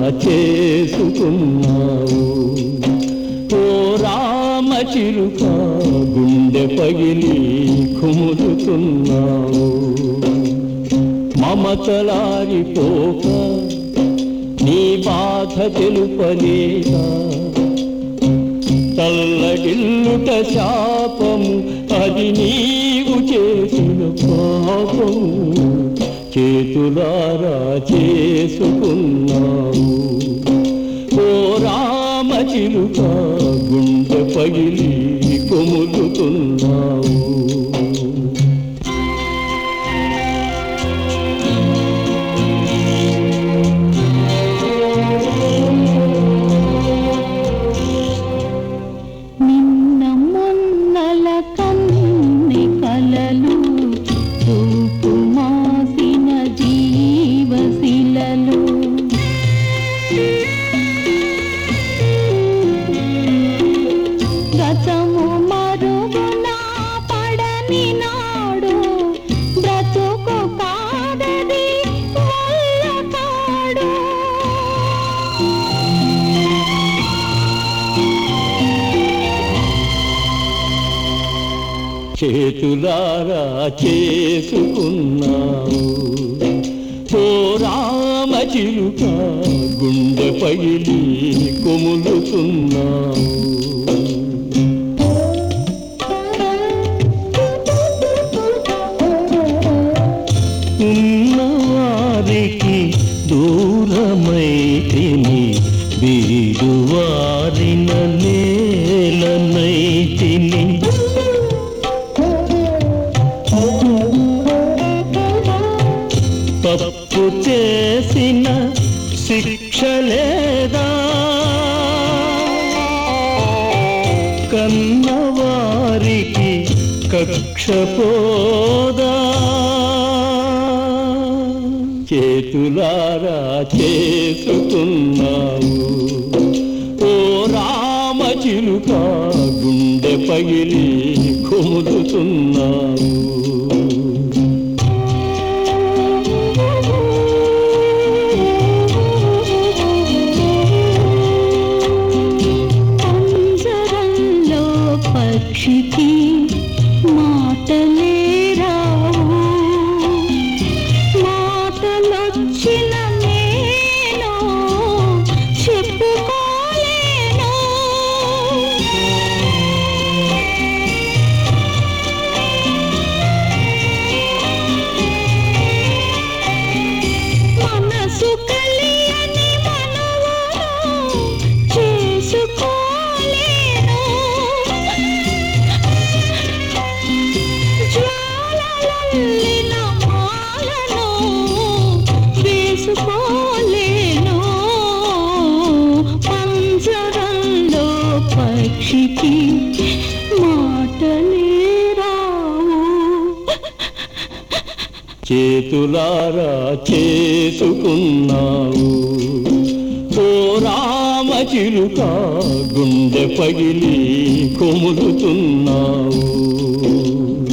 చేసుకున్నావు ఓ రామ చిరుక గుండె పగిలి కుములుతున్నావు మమతలారిపోక నీ బాధ తెలుపలేదా తల్లడిల్లుట శాపము అది నీవు చేసిన పాపము చేతులారా చేసుకున్నావు ఓ రామ చిలుక గుండె పగిలి కొములుతున్నావు నిన్న మొన్నల కన్ని కలలు చూపు మాసిన జీవశిలలు గతము మరుగున పడని నాడు బ్రతుకు కాదది వల్ల కాడు చేతులారా చేసుకున్నావు ఓ రామ చిలుక గుండె పగిలి కొములుతున్నావు ఉన్నవారికి దూరమైతిని బీడువారిన నేలనైతిని తప్పు చేసిన శిక్ష లేదా కన్నవారికి కక్ష పోదా చేతులారా చేసుకున్నావు ఓ రామ చిలుక గుండె పగిలి కుములుతున్నావు పంజరంలో పక్షికి మాటలే రావు మాటలొచ్చిన నేను చెప్పుకోలేను మనసు కలియని మనవరు చేసుకోలేను జ్వాలలల్లిన మాలను వేసుకోలేను పంజరంలో పక్షికి మాటలే రావు చేతులారా చేసుకున్నావు ఓ రామ చిలుక గుండె పగిలి కొములుతున్నావు